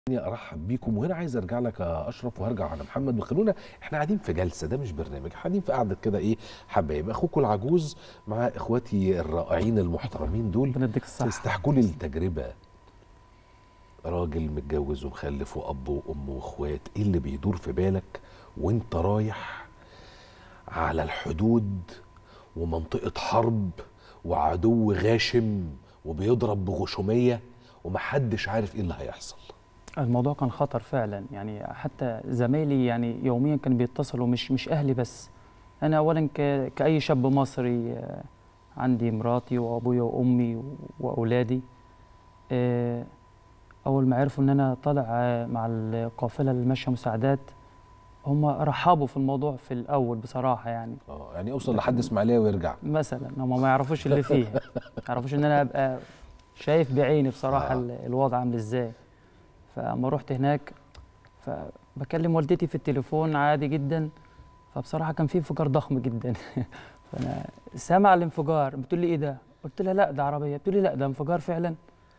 ارحب بيكم وهنا عايز ارجع لك يا اشرف وهرجع على محمد وخلونا احنا قاعدين في جلسه ده مش برنامج قاعدين في قعده كده ايه حبايب اخوكم العجوز مع اخواتي الرائعين المحترمين دول ربنا يديك الصحة استحكوا لي التجربه راجل متجوز ومخلف واب وام واخوات ايه اللي بيدور في بالك وانت رايح على الحدود ومنطقه حرب وعدو غاشم وبيضرب بغشوميه ومحدش عارف ايه اللي هيحصل الموضوع كان خطر فعلا يعني حتى زمايلي يعني يوميا كانوا بيتصلوا مش مش اهلي بس انا اولا ك- كاي شاب مصري آه، عندي مراتي وابويا وامي و- واولادي آه، اول ما عرفوا ان انا طالع آه، مع القافله اللي ماشيه مساعدات هم رحبوا في الموضوع في الاول بصراحه يعني اه يعني اوصل لحد اسماعيليه ويرجع مثلا هم ما يعرفوش اللي فيه ما يعرفوش ان انا ابقى شايف بعيني بصراحه آه. آه. الوضع عامل ازاي فاما رحت هناك فبكلم والدتي في التليفون عادي جدا فبصراحه كان في انفجار ضخم جدا فانا سامع الانفجار بتقول لي ايه ده قلت لها لا ده عربيه بتقول لي لا ده انفجار فعلا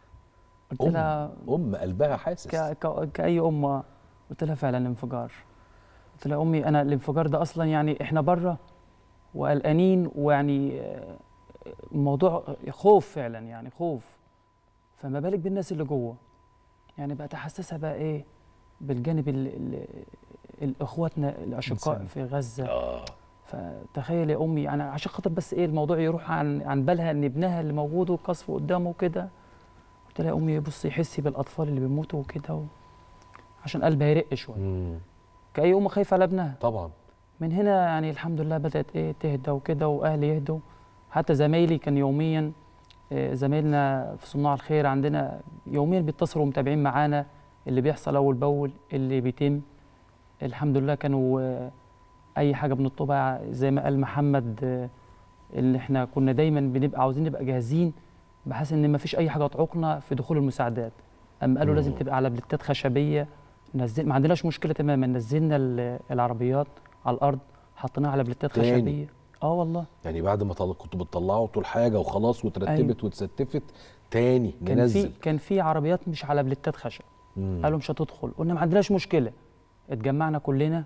قلت ام لها ام قلبها حاسس ك... ك... كأي أم قلت لها فعلا انفجار قلت لها أمي أنا الانفجار ده أصلا يعني إحنا بره وقلقانين ويعني آه، الموضوع خوف فعلا يعني خوف فما بالك بالناس اللي جوه يعني بقى تحسسها بقى إيه بالجانب ال... ال... الإخواتنا الأشقاء إنسان. في غزة اه فتخيل يا امي انا عشان خاطر بس ايه الموضوع يروح عن عن بالها ان ابنها اللي موجود وقصف قدامه وكده قلت لها يا امي بصي حسي بالاطفال اللي بيموتوا وكده و... عشان قلبها يرق شويه مم. كاي ام خايفه على ابنها طبعا من هنا يعني الحمد لله بدات ايه تهدى وكده واهلي يهدوا حتى زمايلي كان يوميا آه، زمايلنا في صناع الخير عندنا يوميا بيتصلوا متابعين معانا اللي بيحصل اول باول اللي بيتم الحمد لله كانوا آه، اي حاجه بنطلبها زي ما قال محمد آه، اللي احنا كنا دايما بنبقى عاوزين نبقى جاهزين بحيث ان ما فيش اي حاجه تعوقنا في دخول المساعدات اما قالوا لازم مم. تبقى على بلتات خشبيه نزل ما عندناش مشكله تماما نزلنا ال- العربيات على الارض حطيناها على بلتات تاني. خشبيه اه والله يعني بعد ما طل... كنتوا بتطلعوا طول حاجه وخلاص وترتبت واتستفت تاني كان ننزل في كان في عربيات مش على بلتات خشب مم. قالوا مش هتدخل قلنا ما عندناش مشكله اتجمعنا كلنا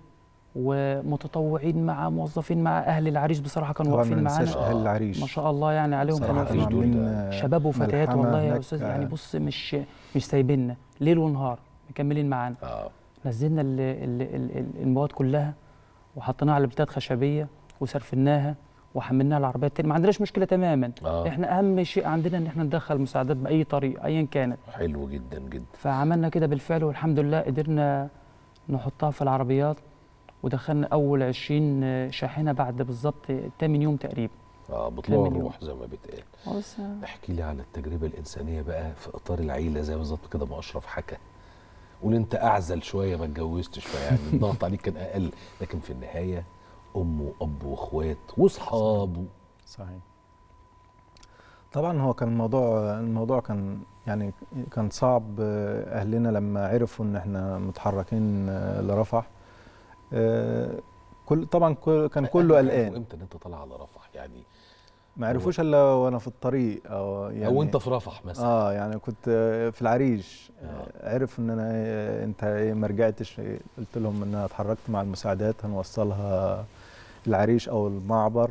ومتطوعين مع موظفين مع اهل العريش بصراحه كانوا طبعا ما واقفين ننساش معانا اهل العريش ما شاء الله يعني عليهم كانوا صراحة واقفين دول ده عاملين شباب وفتيات ملحمة والله يا هناك، استاذ آه. يعني بص مش مش سايبيننا ليل ونهار مكملين معانا اه نزلنا ال- ال- ال- ال- المواد كلها وحطيناها على بلتات خشبيه وسرفناها وحملناها العربيات تاني ما عندناش مشكله تماما اه احنا اهم شيء عندنا ان احنا ندخل مساعدات باي طريقه ايا كانت حلو جدا جدا فعملنا كده بالفعل والحمد لله قدرنا نحطها في العربيات ودخلنا اول 20 شاحنه بعد بالظبط 8 يوم تقريبا اه بطلوع كام الروح زي ما بيتقال بس احكي لي على التجربه الانسانيه بقى في اطار العيله زي بالظبط كده ما اشرف حكى قول انت اعزل شويه ما اتجوزتش فيعني الضغط عليك كان اقل لكن في النهايه ام واب واخوات واصحاب صحيح طبعا هو كان الموضوع الموضوع كان يعني كان صعب آه، اهلنا لما عرفوا ان احنا متحركين آه، لرفح آه، كل طبعا كل- كان كله قلقان امتى ان انت طالع على رفح يعني ما عرفوش الا وانا في الطريق او يعني او انت في رفح مثلا اه يعني كنت آه، في العريش آه. آه. عرف ان انا آه، انت ايه ما رجعتش إيه، قلت لهم ان انا اتحركت مع المساعدات هنوصلها العريش او المعبر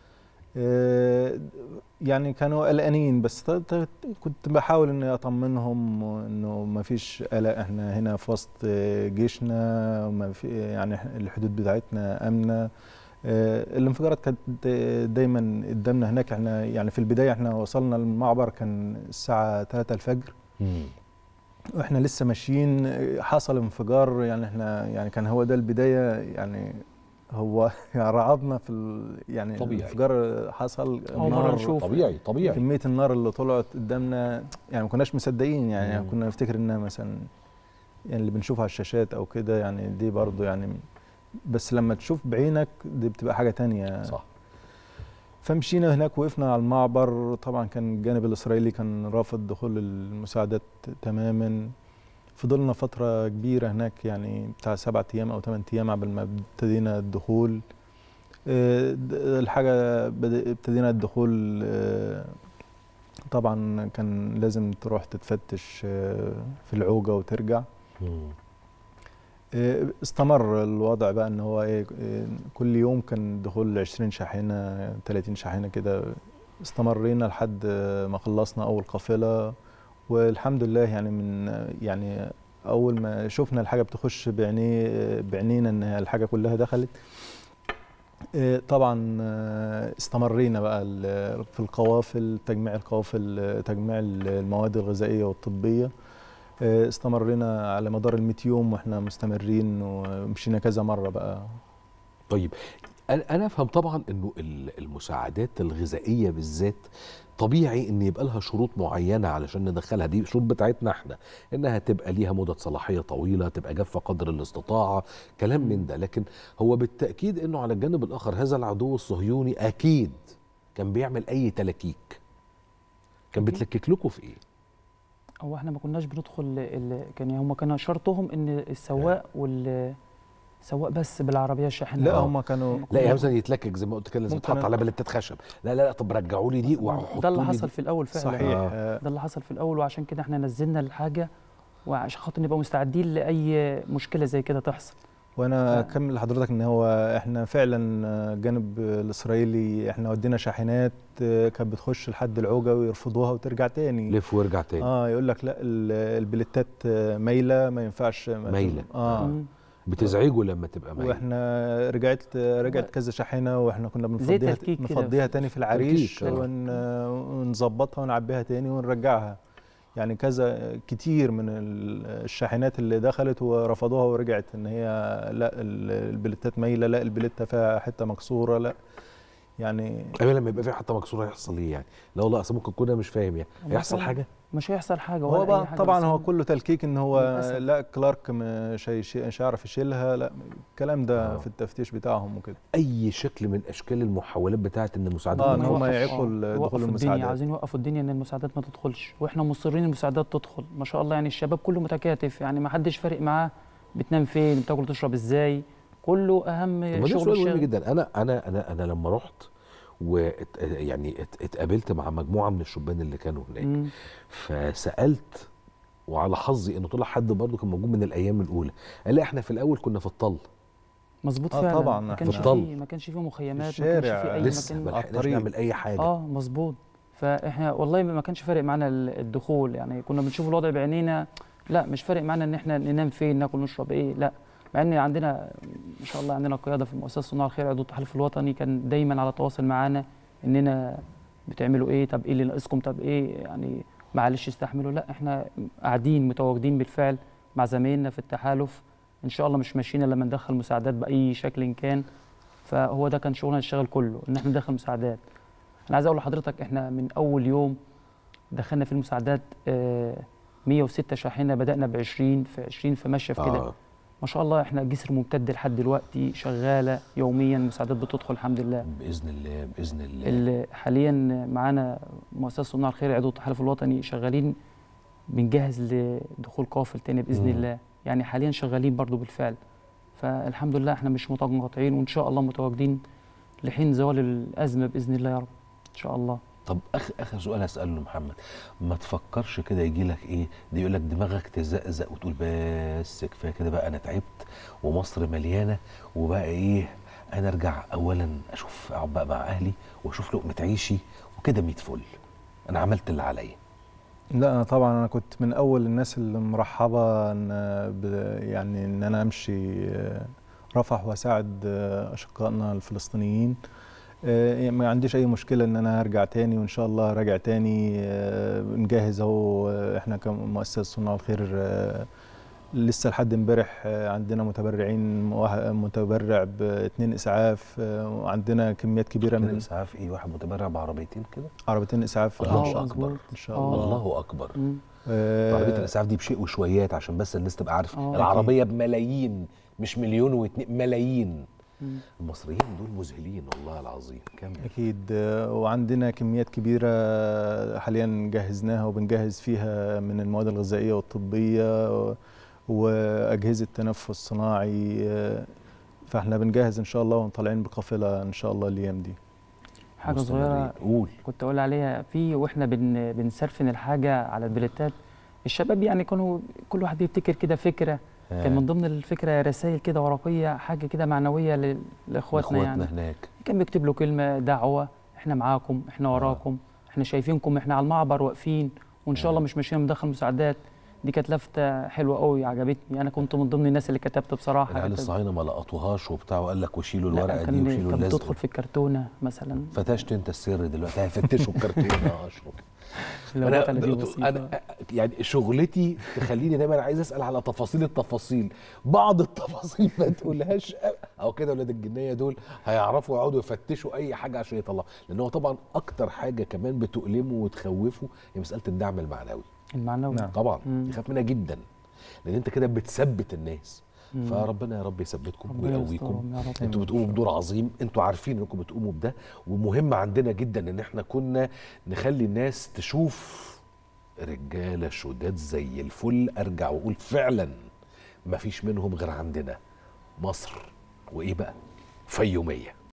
آه، يعني كانوا قلقانين بس ط- ط- كنت بحاول اني اطمنهم انه ما فيش قلق احنا هنا في وسط آه، جيشنا ما في يعني إحنا الحدود بتاعتنا امنه آه، الانفجارات كانت دايما قدامنا هناك احنا يعني في البدايه احنا وصلنا المعبر كان الساعه 3 الفجر مم. واحنا لسه ماشيين آه، حصل انفجار يعني احنا يعني كان هو ده البدايه يعني هو يعني رعبنا في ال يعني طبيعي. الانفجار حصل أول مرة نشوف. طبيعي طبيعي كميه النار اللي طلعت قدامنا يعني ما كناش مصدقين يعني مم. كنا نفتكر انها مثلا يعني اللي بنشوفها على الشاشات او كده يعني دي برضو يعني بس لما تشوف بعينك دي بتبقى حاجه تانية صح فمشينا هناك وقفنا على المعبر طبعا كان الجانب الاسرائيلي كان رافض دخول المساعدات تماما فضلنا فترة كبيرة هناك يعني بتاع سبعة أيام أو ثمان أيام قبل ما ابتدينا الدخول آه، د- الحاجة بد- ابتدينا الدخول آه، طبعا كان لازم تروح تتفتش آه، في العوجة وترجع مم. آه، استمر الوضع بقى ان هو ايه آه، كل يوم كان دخول 20 شاحنه 30 شاحنه كده استمرينا لحد آه، ما خلصنا اول قافله والحمد لله يعني من آه، يعني اول ما شفنا الحاجه بتخش بعينيه بعينينا ان الحاجه كلها دخلت آه، طبعا آه، استمرينا بقى ال- في القوافل تجميع القوافل آه، تجميع المواد الغذائيه والطبيه آه، استمرينا على مدار ال 100 يوم واحنا مستمرين ومشينا كذا مره بقى طيب انا أنا افهم طبعا انه ال- المساعدات الغذائيه بالذات طبيعي ان يبقى لها شروط معينه علشان ندخلها دي شروط بتاعتنا احنا انها تبقى ليها مده صلاحيه طويله تبقى جافه قدر الاستطاعه كلام من ده لكن هو بالتاكيد انه على الجانب الاخر هذا العدو الصهيوني اكيد كان بيعمل اي تلاكيك كان أكيد. بيتلكك لكم في ايه هو احنا ما كناش بندخل ال... كان هم كان شرطهم ان السواق وال سواق بس بالعربيه الشاحنه لا آه. هم كانوا لا يعني مثلا يتلكك زي ما قلت كده لازم ممكن تحط أنا- على بلتات خشب لا لا لا طب رجعوا لي دي وحطوا ده اللي لي حصل دي. في الاول فعلا صحيح آه. آه. ده اللي حصل في الاول وعشان كده احنا نزلنا الحاجه وعشان خاطر نبقى مستعدين لاي مشكله زي كده تحصل وانا ف- اكمل لحضرتك ان هو احنا فعلا جانب الاسرائيلي احنا ودينا شاحنات آه، كانت بتخش لحد العوجه ويرفضوها وترجع تاني لف وارجع تاني اه يقول لك لا ال- البليتات آه، مايله ما ينفعش ما- مايلة. اه مم. بتزعجوا لما تبقى ميت واحنا رجعت رجعت كذا شاحنه واحنا كنا زي بنفضيها تلكيك كده. نفضيها تاني في العريش تلكيك، آه. ون ونظبطها ونعبيها تاني ونرجعها يعني كذا كتير من ال- الشاحنات اللي دخلت ورفضوها ورجعت ان هي لا ال- البليتات مايله لا البليته فيها حته مكسوره لا يعني ايوه لما يبقى في حتى مكسوره هيحصل ايه يعني لا والله اصل ممكن كنا مش فاهم يعني هو هيحصل فعلاً حاجه مش هيحصل حاجه هو ولا بقى أي حاجة طبعا بس هو كله تلكيك ان هو للأسف. لا كلارك مش هيشي- مش هيعرف يشيلها لا الكلام ده آه. في التفتيش بتاعهم وكده اي شكل من اشكال المحاولات بتاعه ان المساعدات آه، ما إن هم توقفش. يعيقوا ال- يوقفوا دخول الدنيا المساعدات. عايزين يوقفوا الدنيا ان المساعدات ما تدخلش واحنا مصرين المساعدات تدخل ما شاء الله يعني الشباب كله متكاتف يعني ما حدش فارق معاه بتنام فين بتاكل تشرب ازاي كله اهم طب ما ده شغل سؤال مهم الشغل جدا انا انا انا انا لما رحت و يعني ات- اتقابلت مع مجموعه من الشبان اللي كانوا هناك مم. فسالت وعلى حظي انه طلع حد برضه كان موجود من الايام الاولى قال لي احنا في الاول كنا في الطل مظبوط آه، فعلا طبعاً، ما إحنا- كانش بطل. فيه ما كانش فيه مخيمات ما الشارع كانش فيه اي لسه مكان ما على لحقناش الطريق. نعمل اي حاجه اه مظبوط فاحنا والله ما كانش فارق معانا ال- الدخول يعني كنا بنشوف الوضع بعينينا لا مش فارق معانا ان احنا ننام فين ناكل نشرب ايه لا مع ان عندنا ما شاء الله عندنا قياده في المؤسسه صناع الخير عضو التحالف الوطني كان دايما على تواصل معانا اننا بتعملوا ايه طب ايه اللي ناقصكم طب ايه يعني معلش استحملوا لا احنا قاعدين متواجدين بالفعل مع زمايلنا في التحالف ان شاء الله مش ماشيين إلا لما ندخل مساعدات باي شكل كان فهو ده كان شغلنا الشغل كله ان احنا ندخل مساعدات انا عايز اقول لحضرتك احنا من اول يوم دخلنا في المساعدات آه، 106 شاحنه بدانا ب 20 في 20 في ماشيه في كده آه. ما شاء الله احنا جسر ممتد لحد دلوقتي شغاله يوميا مساعدات بتدخل الحمد لله باذن الله باذن الله اللي حاليا معانا مؤسسه صناع الخير عضو التحالف الوطني شغالين بنجهز لدخول قافل تاني باذن مم. الله يعني حاليا شغالين برضو بالفعل فالحمد لله احنا مش منقطعين وان شاء الله متواجدين لحين زوال الازمه باذن الله يا رب ان شاء الله طب اخر اخر سؤال هساله لمحمد ما تفكرش كده يجي لك ايه دي يقول لك دماغك تزقزق وتقول بس كفايه كده بقى انا تعبت ومصر مليانه وبقى ايه انا ارجع اولا اشوف اقعد بقى مع اهلي واشوف لقمه عيشي وكده 100 فل انا عملت اللي عليا لا أنا طبعا انا كنت من اول الناس اللي مرحبه ان ب- يعني ان انا امشي آه، رفح واساعد آه، اشقائنا الفلسطينيين آه، يعني ما عنديش اي مشكله ان انا ارجع تاني وان شاء الله راجع تاني آه، نجهز اهو آه، احنا كمؤسسه صناع الخير آه، لسه لحد امبارح آه، عندنا متبرعين واحد- متبرع باثنين اسعاف آه، وعندنا كميات كبيره من من اسعاف ايه واحد متبرع بعربيتين كده عربيتين اسعاف الله ان شاء أكبر. الله ان شاء آه. الله الله اكبر مم. آه، عربيه الاسعاف دي بشيء وشويات عشان بس الناس تبقى عارفه آه. العربيه بملايين مش مليون واتنين ملايين مم. المصريين دول مذهلين والله العظيم كمل أكيد آه، وعندنا كميات كبيرة آه، حاليا جهزناها وبنجهز فيها من المواد الغذائية والطبية و- وأجهزة تنفس صناعي آه، فاحنا بنجهز إن شاء الله وطالعين بقافلة إن شاء الله الأيام دي حاجه مستمرين. صغيره قول كنت اقول عليها في واحنا بن بنسرفن الحاجه على البليتات الشباب يعني كانوا كل واحد بيبتكر كده فكره كان من ضمن الفكره رسائل كده ورقيه حاجه كده معنويه ل- لاخواتنا اخواتنا يعني هناك كان بيكتب له كلمه دعوه احنا معاكم احنا وراكم احنا شايفينكم احنا على المعبر واقفين وان شاء الله مش ماشيين مدخل مساعدات دي كانت لفته حلوه قوي عجبتني انا كنت من ضمن الناس اللي كتبت بصراحه العيال كتب- الصهاينه ما لقطوهاش وبتاع وقال لك وشيلوا لا، الورقه دي كان وشيلوا كانت اللزق بتدخل في الكرتونه مثلا فتشت انت السر دلوقتي هيفتشوا الكرتونه يا اشرف اللغات اللي دي بسيطة. انا يعني شغلتي تخليني دايما عايز اسال على تفاصيل التفاصيل بعض التفاصيل ما تقولهاش او كده ولاد الجنيه دول هيعرفوا يقعدوا يفتشوا اي حاجه عشان يطلعوا لان هو طبعا اكتر حاجه كمان بتؤلمه وتخوفه هي مساله الدعم المعنوي المعنوي نعم. طبعا مم. يخاف منها جدا لان انت كده بتثبت الناس مم. فربنا يا رب يثبتكم ربنا ويقويكم يسترهم يا رب انتوا بتقوموا بدور عظيم انتوا عارفين انكم بتقوموا بده ومهم عندنا جدا ان احنا كنا نخلي الناس تشوف رجاله شداد زي الفل ارجع واقول فعلا ما فيش منهم غير عندنا مصر وايه بقى فيوميه